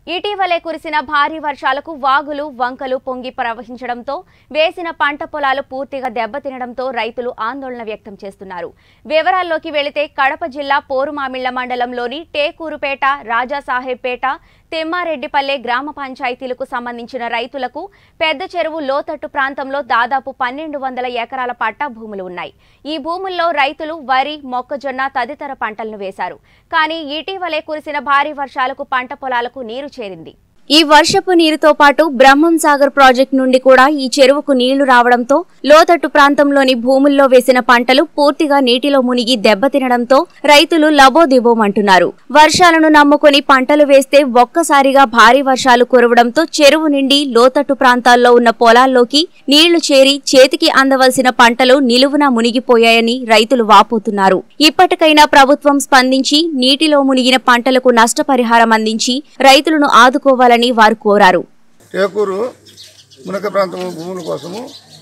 ఇటీవలే కురిసిన భారీ వర్షాలకు వాగులు వంకలు పొంగి ప్రవహించడంతో వేసిన పంట పొలాలు పూర్తిగా దెబ్బతినడంతో రైతులు ఆందోళన వ్యక్తం చేస్తున్నారు వివరాల్లోకి వెళితే కడప జిల్లా పోరుమామిళ్ల మండలంలోని టేకూరుపేట రాజాసాహెబ్పేట తిమ్మారెడ్డిపల్లె గ్రామ పంచాయతీలకు సంబంధించిన రైతులకు పెద్ద చెరువు లోతట్టు ప్రాంతంలో దాదాపు పన్నెండు వందల ఎకరాల పట్టా భూములు ఉన్నాయి ఈ భూముల్లో రైతులు వరి మొక్కజొన్న తదితర పంటలను వేశారు కానీ ఇటీవలే కురిసిన భారీ వర్షాలకు పంట పొలాలకు నీరు చేరింది ఈ వర్షపు నీరుతో పాటు బ్రహ్మం సాగర్ ప్రాజెక్టు నుండి కూడా ఈ చెరువుకు నీళ్లు రావడంతో లోతట్టు ప్రాంతంలోని భూముల్లో వేసిన పంటలు పూర్తిగా నీటిలో మునిగి దెబ్బతినడంతో రైతులు లబోదిబోమంటున్నారు వర్షాలను నమ్ముకుని పంటలు వేస్తే ఒక్కసారిగా భారీ వర్షాలు కురవడంతో చెరువు నిండి లోతట్టు ప్రాంతాల్లో ఉన్న పొలాల్లోకి నీళ్లు చేరి చేతికి అందవలసిన పంటలు నిలువున మునిగిపోయాయని రైతులు వాపోతున్నారు ఇప్పటికైనా ప్రభుత్వం స్పందించి నీటిలో మునిగిన పంటలకు నష్టపరిహారం అందించి రైతులను ఆదుకోవాలని వారు కోరారు టేకూరు మునక ప్రాంతం భూముల కోసము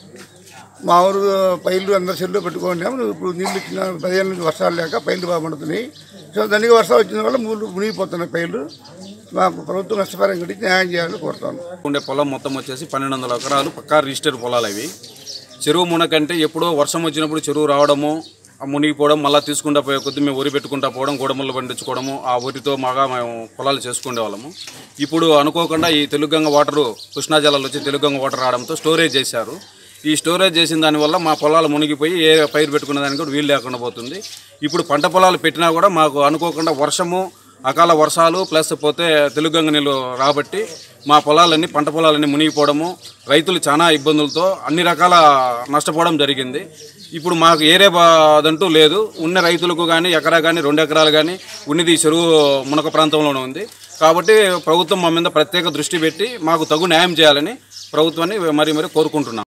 మా ఊరు పైర్లు అందరు చెల్లు పెట్టుకున్నాము ఇప్పుడు నీళ్ళు ఇచ్చిన పదిహేను నుంచి వర్షాలు లేక పైర్లు బాగా పండుతున్నాయి సో దానికి వర్షాలు వచ్చిన వల్ల మూడు మునిగిపోతున్నాయి పైర్లు మాకు ప్రభుత్వం నష్టపరిహారం కట్టి న్యాయం చేయాలని కోరుతాను ఉండే పొలం మొత్తం వచ్చేసి పన్నెండు వందల ఎకరాలు పక్కా రిజిస్టర్ పొలాలు అవి చెరువు మునకంటే ఎప్పుడో వర్షం వచ్చినప్పుడు చెరువు రావడము ఆ మునిగిపోవడం మళ్ళీ తీసుకుంటా పోయే కొద్ది మేము వరి పెట్టుకుంటా పోవడం గోడములు పండించుకోవడము ఆ వరితో మాగా మేము పొలాలు చేసుకునే వాళ్ళము ఇప్పుడు అనుకోకుండా ఈ తెలుగంగ వాటరు కృష్ణా జలాలు వచ్చి తెలుగంగ వాటర్ రావడంతో స్టోరేజ్ చేశారు ఈ స్టోరేజ్ చేసిన దానివల్ల మా పొలాలు మునిగిపోయి ఏ పైరు పెట్టుకునే దానికి కూడా వీలు లేకుండా పోతుంది ఇప్పుడు పంట పొలాలు పెట్టినా కూడా మాకు అనుకోకుండా వర్షము అకాల వర్షాలు ప్లస్ పోతే తెలుగంగ నీళ్ళు రాబట్టి మా పొలాలన్నీ పంట పొలాలన్నీ మునిగిపోవడము రైతులు చాలా ఇబ్బందులతో అన్ని రకాల నష్టపోవడం జరిగింది ఇప్పుడు మాకు ఏరే అదంటూ లేదు ఉన్న రైతులకు కానీ ఎకరా కానీ రెండు ఎకరాలు కానీ ఉన్నది ఈ చెరువు మునక ప్రాంతంలోనే ఉంది కాబట్టి ప్రభుత్వం మా మీద ప్రత్యేక దృష్టి పెట్టి మాకు తగు న్యాయం చేయాలని ప్రభుత్వాన్ని మరి మరి కోరుకుంటున్నాం